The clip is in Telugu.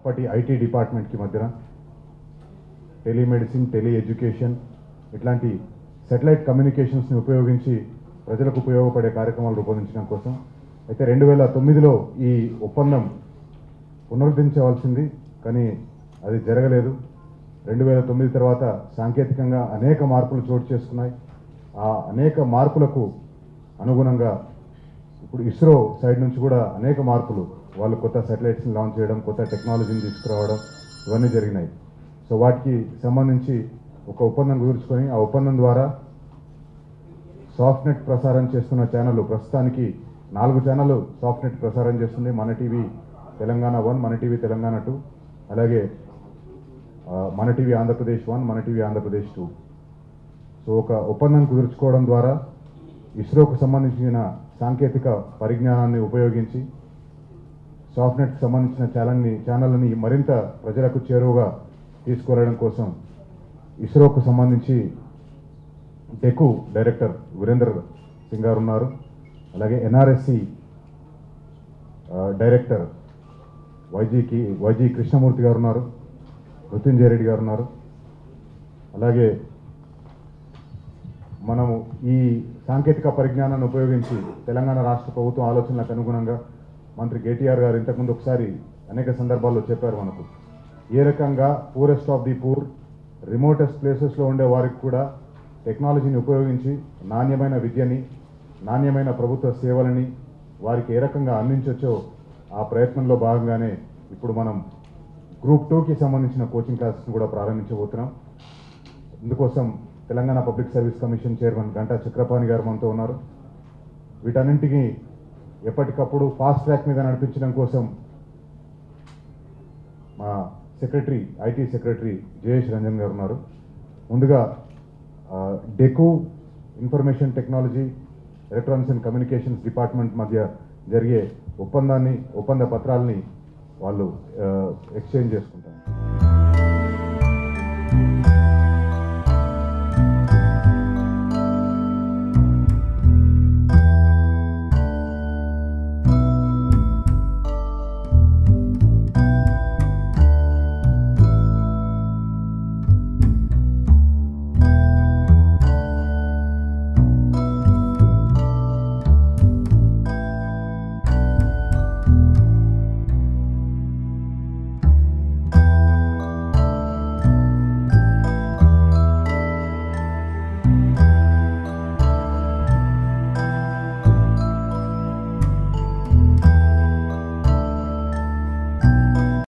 అప్పటి ఐటీ డిపార్ట్మెంట్కి మధ్యన టెలిమెడిసిన్ టెలి ఎడ్యుకేషన్ ఇట్లాంటి సెటిలైట్ కమ్యూనికేషన్స్ని ఉపయోగించి ప్రజలకు ఉపయోగపడే కార్యక్రమాలు రూపొందించడం కోసం అయితే రెండు వేల తొమ్మిదిలో ఈ ఒప్పందం పునరుద్ధరించవలసింది కానీ అది జరగలేదు రెండు వేల తొమ్మిది తర్వాత సాంకేతికంగా అనేక మార్పులు చోటు చేసుకున్నాయి ఆ అనేక మార్పులకు అనుగుణంగా ఇప్పుడు ఇస్రో సైడ్ నుంచి కూడా అనేక మార్పులు వాళ్ళు కొత్త శాటిలైట్స్ని లాంచ్ చేయడం కొత్త టెక్నాలజీని తీసుకురావడం ఇవన్నీ జరిగినాయి సో వాటికి సంబంధించి ఒక ఒప్పందం కుదుర్చుకొని ఆ ఒప్పందం ద్వారా సాఫ్ట్నెట్ ప్రసారం చేస్తున్న ఛానల్ ప్రస్తుతానికి నాలుగు ఛానల్ సాఫ్ట్నెట్ ప్రసారం చేస్తుంది Mana TV Telangana one Mana TV Telangana two అలాగే ఆ, Mana TV Andhra Pradesh one Mana TV Andhra Pradesh two so ఒక ఒప్పందం కుదుర్చుకోవడం ద్వారా ఇస్రోకు సంబంధించిన సాంకేతిక పరిజ్ఞానాన్ని ఉపయోగించి సాఫ్ట్నెట్కి సంబంధించిన ఛానల్ని ఛానల్ని మరింత ప్రజలకు చేరువగా తీసుకువెళ్ళడం కోసం ఇస్రోకు సంబంధించి డెకు డైరెక్టర్ వీరేందర్ సింగ్ గారు ఉన్నారు అలాగే ఎన్ఆర్ఎస్సి డైరెక్టర్ వైజీకి వైజీ కృష్ణమూర్తి గారు ఉన్నారు మృత్యుంజయ రెడ్డి గారు ఉన్నారు అలాగే మనము ఈ సాంకేతిక పరిజ్ఞానాన్ని ఉపయోగించి తెలంగాణ రాష్ట్ర ప్రభుత్వం ఆలోచనలకు అనుగుణంగా మంత్రి కేటీఆర్ గారు ఇంతకుముందు ఒకసారి అనేక సందర్భాల్లో చెప్పారు మనకు ఏ రకంగా poorest of the poor remotest ప్లేసెస్లో ఉండే వారికి కూడా టెక్నాలజీని ఉపయోగించి నాణ్యమైన విద్యని నాణ్యమైన ప్రభుత్వ సేవలని వారికి ఏ రకంగా అందించవచ్చో ఆ ప్రయత్నంలో భాగంగానే ఇప్పుడు మనం గ్రూప్ టూకి సంబంధించిన కోచింగ్ క్లాసెస్ని కూడా ప్రారంభించబోతున్నాం ఇందుకోసం Telangana public service commission chairman Ghanta Chakrapani గారు మనతో ఉన్నారు వీటన్నింటికి ఎప్పటికప్పుడు ఫాస్ట్ ట్రాక్ మీద నడిపించడం కోసం మా secretary IT secretary Jayesh Ranjan గారు ఉన్నారు ముందుగా ఆ, డెకు information technology electronics and communications department మధ్య జరిగే ఒప్పందాన్ని ఒప్పంద పత్రాలని వాళ్ళు ఎక్స్చేంజ్ చేసుకుంటారు